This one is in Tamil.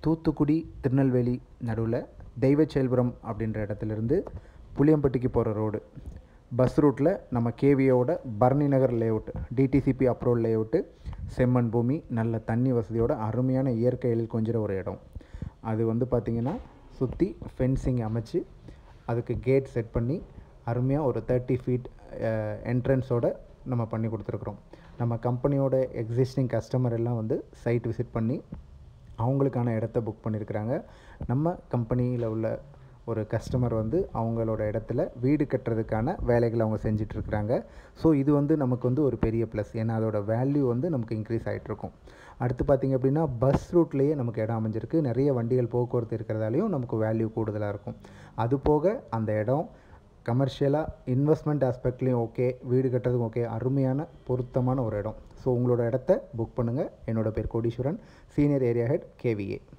தூத்துக்குடி திருநெல்வேலி நடுவில் தெய்வச்செயல்புரம் அப்படின்ற இடத்துலேருந்து புளியம்பட்டிக்கு போகிற ரோடு பஸ் ரூட்டில் நம்ம கேவியோட Barani Nagar layout DTCP approval layout செம்மண் பூமி நல்ல தண்ணி வசதியோட அருமையான இயற்கை எழில் கொஞ்சிற ஒரு இடம் அது வந்து பார்த்திங்கன்னா சுற்றி ஃபென்சிங் அமைச்சு அதுக்கு கேட் செட் பண்ணி அருமையாக ஒரு தேர்ட்டி ஃபீட் என்ட்ரன்ஸோட நம்ம பண்ணி கொடுத்துருக்குறோம் நம்ம கம்பெனியோட எக்ஸிஸ்டிங் கஸ்டமர் எல்லாம் வந்து சைட் விசிட் பண்ணி அவங்களுக்கான இடத்த புக் பண்ணியிருக்கிறாங்க நம்ம கம்பெனியில் உள்ள ஒரு கஸ்டமர் வந்து அவங்களோட இடத்துல வீடு கட்டுறதுக்கான வேலைகளை அவங்க செஞ்சிட்ருக்குறாங்க ஸோ இது வந்து நமக்கு வந்து ஒரு பெரிய ப்ளஸ் ஏன்னா அதோட வேல்யூ வந்து நமக்கு இன்க்ரீஸ் ஆகிட்ருக்கும் அடுத்து பார்த்திங்க அப்படின்னா பஸ் ரூட்லேயே நமக்கு இடம் அமைஞ்சிருக்கு நிறைய வண்டிகள் போக்குவரத்து இருக்கிறதாலையும் நமக்கு வேல்யூ கூடுதலாக இருக்கும் அது போக அந்த இடம் கமர்ஷியலாக இன்வெஸ்ட்மெண்ட் ஆஸ்பெக்ட்லேயும் ஓகே வீடு கட்டுறதுக்கும் ஓகே அருமையான பொருத்தமான ஒரு இடம் ஸோ உங்களோட இடத்த புக் பண்ணுங்கள் என்னோட பேர் கோடீஸ்வரன் சீனியர் ஏரியா ஹெட் கேவிஏ